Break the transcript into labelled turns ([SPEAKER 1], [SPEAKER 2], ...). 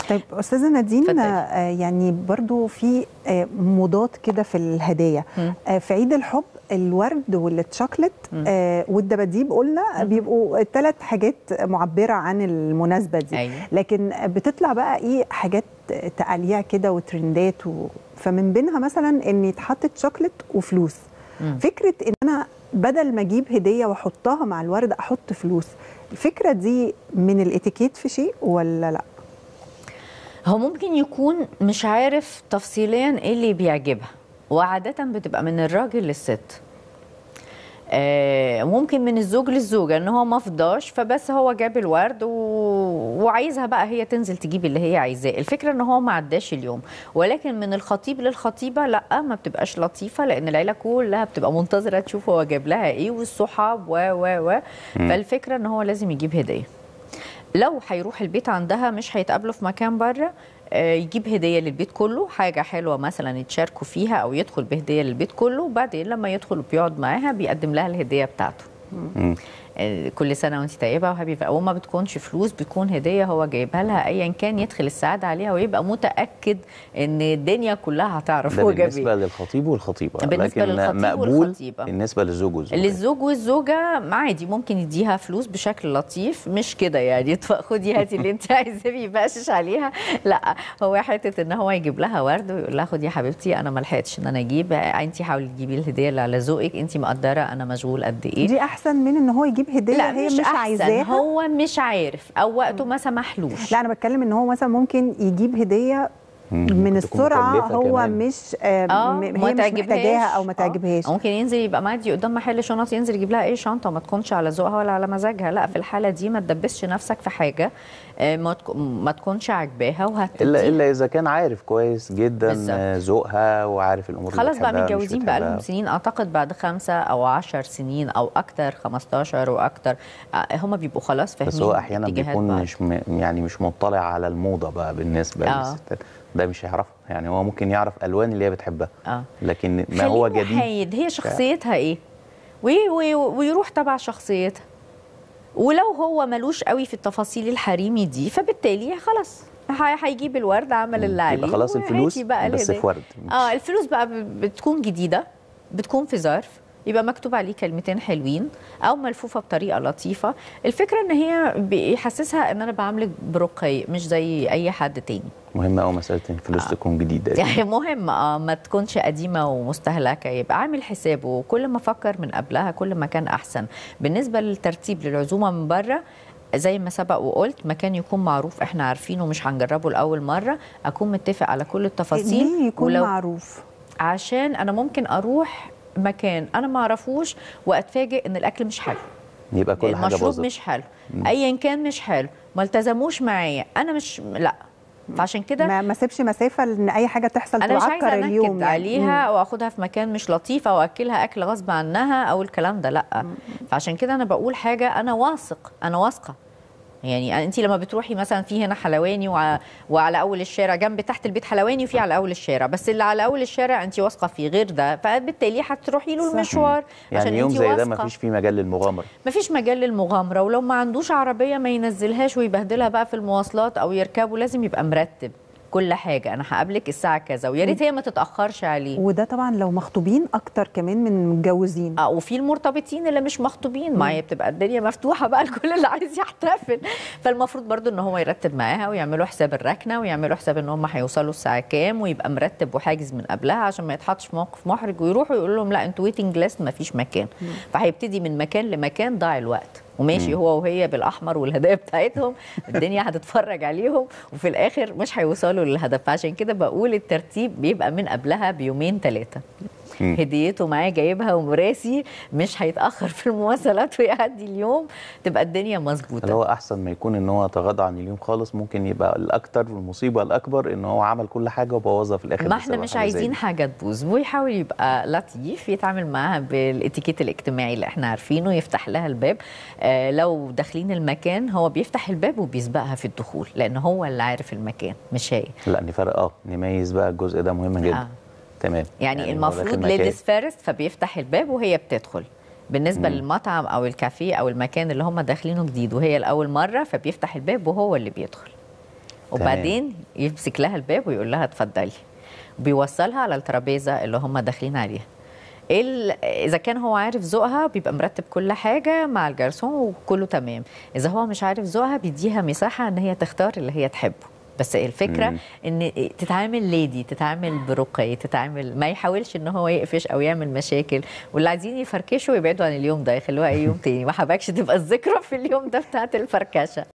[SPEAKER 1] طيب استاذه نادين
[SPEAKER 2] اتفضلي.
[SPEAKER 1] آه، يعني برضو في آه، موضات كده في الهدايا
[SPEAKER 2] مم.
[SPEAKER 1] آه، في عيد الحب الورد والتشوكلت
[SPEAKER 2] مم.
[SPEAKER 1] آه، والدباديب قلنا
[SPEAKER 2] مم.
[SPEAKER 1] بيبقوا ثلاث حاجات معبره عن المناسبه دي
[SPEAKER 2] ايوه
[SPEAKER 1] لكن بتطلع بقى ايه حاجات تقاليع كده وترندات و... فمن بينها مثلا ان يتحط شوكليت وفلوس
[SPEAKER 2] مم.
[SPEAKER 1] فكره ان انا بدل ما اجيب هديه واحطها مع الورد احط فلوس الفكره دي من الاتيكيت في شيء ولا لا
[SPEAKER 2] هو ممكن يكون مش عارف تفصيليا ايه اللي بيعجبها وعادة بتبقى من الراجل للست آه، ممكن من الزوج للزوجة ان هو ما فضاش فبس هو جاب الورد و... وعايزها بقى هي تنزل تجيب اللي هي عايزاه الفكرة ان هو ما عداش اليوم ولكن من الخطيب للخطيبة لا ما بتبقاش لطيفة لان العيلة كلها بتبقى منتظرة تشوف هو جاب لها ايه والصحاب و و و فالفكرة ان هو لازم يجيب هدية لو هيروح البيت عندها مش هيتقابلوا في مكان بره آه، يجيب هديه للبيت كله حاجه حلوه مثلا يتشاركوا فيها او يدخل بهديه للبيت كله وبعدين لما يدخل وبيقعد معاها بيقدم لها الهديه بتاعته
[SPEAKER 3] مم.
[SPEAKER 2] آه، كل سنه وانت طيبه وحبيبه وما بتكونش فلوس بتكون هديه هو جايبها لها ايا كان يدخل السعاده عليها ويبقى متاكد ان الدنيا كلها هتعرف
[SPEAKER 3] ده
[SPEAKER 2] هو جاب
[SPEAKER 3] بالنسبه
[SPEAKER 2] ايه
[SPEAKER 3] للخطيب والخطيبه
[SPEAKER 2] بالنسبة
[SPEAKER 3] لكن
[SPEAKER 2] للخطيب
[SPEAKER 3] مقبول
[SPEAKER 2] والخطيبة.
[SPEAKER 3] بالنسبه للزوج والزوجه
[SPEAKER 2] للزوج والزوجة عادي ممكن يديها فلوس بشكل لطيف مش كده يعني اتف- خدي هاتي اللي انت عايزاه بيبقاش عليها لا هو حتة ان هو يجيب لها ورد ويقول لها خدي يا حبيبتي انا ما لحقتش ان انا اجيب انت حاولي تجيبي الهدية اللي على ذوقك انت مقدرة انا مشغول قد ايه
[SPEAKER 1] دي احسن من ان هو يجيب هديه
[SPEAKER 2] لا
[SPEAKER 1] هي
[SPEAKER 2] مش,
[SPEAKER 1] مش,
[SPEAKER 2] أحسن.
[SPEAKER 1] عايزاها
[SPEAKER 2] هو مش عارف او وقته ما سمحلوش
[SPEAKER 1] لا انا بتكلم ان هو مثلا ممكن يجيب هديه
[SPEAKER 3] مم.
[SPEAKER 1] من
[SPEAKER 3] ممكن تكون
[SPEAKER 1] السرعه
[SPEAKER 3] مكلفة
[SPEAKER 1] هو
[SPEAKER 3] كمان.
[SPEAKER 1] مش آه
[SPEAKER 2] اه
[SPEAKER 1] م-
[SPEAKER 2] ما
[SPEAKER 1] هي مش
[SPEAKER 2] تعجبهاش.
[SPEAKER 1] محتاجاها او ما
[SPEAKER 2] آه.
[SPEAKER 1] تعجبهاش
[SPEAKER 2] أو ممكن ينزل يبقى معدي قدام محل شنط ينزل يجيب لها اي شنطه ما تكونش على ذوقها ولا على مزاجها لا في الحاله دي ما تدبسش نفسك في حاجه آه، ما تك- ما تكونش عاجباها وهتدي
[SPEAKER 3] الا الا اذا كان عارف كويس جدا
[SPEAKER 2] بالظبط.
[SPEAKER 3] آه، ذوقها وعارف الامور اللي
[SPEAKER 2] خلاص بقى
[SPEAKER 3] بتحبها، مش
[SPEAKER 2] متجوزين بقى لهم
[SPEAKER 3] بتحبها.
[SPEAKER 2] سنين اعتقد بعد خمسة او عشر سنين او اكتر 15 واكتر آه، هم بيبقوا خلاص فاهمين
[SPEAKER 3] بس هو احيانا
[SPEAKER 2] اتجاهات
[SPEAKER 3] بيكون
[SPEAKER 2] بعض.
[SPEAKER 3] مش م... يعني مش مطلع على الموضه بقى بالنسبه
[SPEAKER 2] آه.
[SPEAKER 3] للستات ده مش هيعرفها يعني هو ممكن يعرف الوان اللي هي بتحبها
[SPEAKER 2] اه
[SPEAKER 3] لكن ما هو
[SPEAKER 2] خليه
[SPEAKER 3] جديد
[SPEAKER 2] محايد هي شخصيتها ايه وي وي ويروح تبع شخصيتها ولو هو ملوش قوي في التفاصيل الحريمي دي فبالتالي خلاص هي- هيجيب الورد عمل اللي عليه
[SPEAKER 3] يبقى خلاص
[SPEAKER 2] وهاتي
[SPEAKER 3] الفلوس
[SPEAKER 2] بقى
[SPEAKER 3] بس
[SPEAKER 2] الهدية.
[SPEAKER 3] في ورد مش-
[SPEAKER 2] اه الفلوس بقى ب- بتكون جديده بتكون في ظرف يبقى مكتوب عليه كلمتين حلوين او ملفوفه بطريقه لطيفه الفكره ان هي بيحسسها ان انا بعاملك برقي مش زي اي حد تاني
[SPEAKER 3] مهمه قوي مساله ان الفلوس
[SPEAKER 2] آه.
[SPEAKER 3] تكون جديده دي.
[SPEAKER 2] يعني مهم اه ما تكونش قديمه ومستهلكه يبقى عامل حسابه كل ما فكر من قبلها كل ما كان احسن بالنسبه للترتيب للعزومه من بره زي ما سبق وقلت مكان يكون معروف احنا عارفينه مش هنجربه لاول مره اكون متفق على كل التفاصيل
[SPEAKER 1] ليه يكون معروف
[SPEAKER 2] عشان انا ممكن اروح مكان انا ما اعرفوش واتفاجئ ان الاكل مش حلو
[SPEAKER 3] يبقى كل حاجه
[SPEAKER 2] المشروب
[SPEAKER 3] باظت
[SPEAKER 2] مش حلو ايا كان مش حلو ما التزموش معايا انا مش لا فعشان كده
[SPEAKER 1] ما ما سيبش مسافه ان اي حاجه تحصل
[SPEAKER 2] انا مش
[SPEAKER 1] تعكر
[SPEAKER 2] عايزه
[SPEAKER 1] اليوم
[SPEAKER 2] انكد
[SPEAKER 1] يعني.
[SPEAKER 2] عليها واخدها في مكان مش لطيف او اكلها اكل غصب عنها او الكلام ده لا فعشان كده انا بقول حاجه انا واثق انا واثقه يعني انت لما بتروحي مثلا في هنا حلواني وع- وعلى اول الشارع جنب تحت البيت حلواني وفي على اول الشارع بس اللي على اول الشارع انت واثقه فيه غير ده فبالتالي هتروحي له
[SPEAKER 1] صح.
[SPEAKER 2] المشوار عشان
[SPEAKER 3] يعني يوم
[SPEAKER 2] انت
[SPEAKER 3] زي ده
[SPEAKER 2] واثقة.
[SPEAKER 3] ما فيش فيه مجال للمغامره
[SPEAKER 2] مفيش مجال للمغامره ولو ما عندوش عربيه ما ينزلهاش ويبهدلها بقى في المواصلات او يركبوا لازم يبقى مرتب كل حاجه انا هقابلك الساعه كذا ويا ريت هي ما تتاخرش عليه
[SPEAKER 1] وده طبعا لو مخطوبين اكتر كمان من متجوزين
[SPEAKER 2] اه وفي المرتبطين اللي مش مخطوبين ما هي بتبقى الدنيا مفتوحه بقى لكل اللي عايز يحتفل فالمفروض برضو ان هو يرتب معاها ويعملوا حساب الركنه ويعملوا حساب ان هم هيوصلوا الساعه كام ويبقى مرتب وحاجز من قبلها عشان ما يتحطش في موقف محرج ويروحوا يقولوا لهم لا انتوا ويتنج ليست ما فيش مكان فهيبتدي من مكان لمكان ضاع الوقت وماشي هو وهي بالاحمر والهدايا بتاعتهم الدنيا هتتفرج عليهم وفي الاخر مش هيوصلوا للهدف فعشان كده بقول الترتيب بيبقى من قبلها بيومين ثلاثه
[SPEAKER 3] مم.
[SPEAKER 2] هديته معاه جايبها ومراسي مش هيتاخر في المواصلات ويعدي اليوم تبقى الدنيا
[SPEAKER 3] اللي
[SPEAKER 2] مظبوطه
[SPEAKER 3] هو احسن ما يكون ان هو تغاضى عن اليوم خالص ممكن يبقى الاكتر والمصيبه الاكبر ان هو عمل كل حاجه وبوظها في الاخر
[SPEAKER 2] ما
[SPEAKER 3] بسبب
[SPEAKER 2] احنا مش
[SPEAKER 3] حاجة زي
[SPEAKER 2] عايزين
[SPEAKER 3] دي.
[SPEAKER 2] حاجه تبوظ ويحاول يبقى لطيف يتعامل معاها بالاتيكيت الاجتماعي اللي احنا عارفينه يفتح لها الباب آه لو داخلين المكان هو بيفتح الباب وبيسبقها في الدخول لان هو اللي عارف المكان مش هي
[SPEAKER 3] لا نفرق اه نميز بقى الجزء ده مهم جدا
[SPEAKER 2] آه.
[SPEAKER 3] تمام
[SPEAKER 2] يعني,
[SPEAKER 3] هو
[SPEAKER 2] المفروض
[SPEAKER 3] داخل مكان.
[SPEAKER 2] ليديز فيرست فبيفتح الباب وهي بتدخل بالنسبة
[SPEAKER 3] مم.
[SPEAKER 2] للمطعم أو الكافيه أو المكان اللي هم داخلينه جديد وهي لأول مرة فبيفتح الباب وهو اللي بيدخل وبعدين يمسك لها الباب ويقول لها اتفضلي بيوصلها على الترابيزه اللي هم داخلين عليها ال- اذا كان هو عارف ذوقها بيبقى مرتب كل حاجه مع الجرسون وكله تمام اذا هو مش عارف ذوقها بيديها مساحه ان هي تختار اللي هي تحبه بس الفكره
[SPEAKER 3] مم.
[SPEAKER 2] ان تتعامل ليدي تتعامل برقي تتعامل ما يحاولش ان هو يقفش او يعمل مشاكل واللي عايزين يفركشوا يبعدوا عن اليوم ده يخلوها اي يوم تاني ما حبكش تبقى الذكرى في اليوم ده بتاعت الفركشه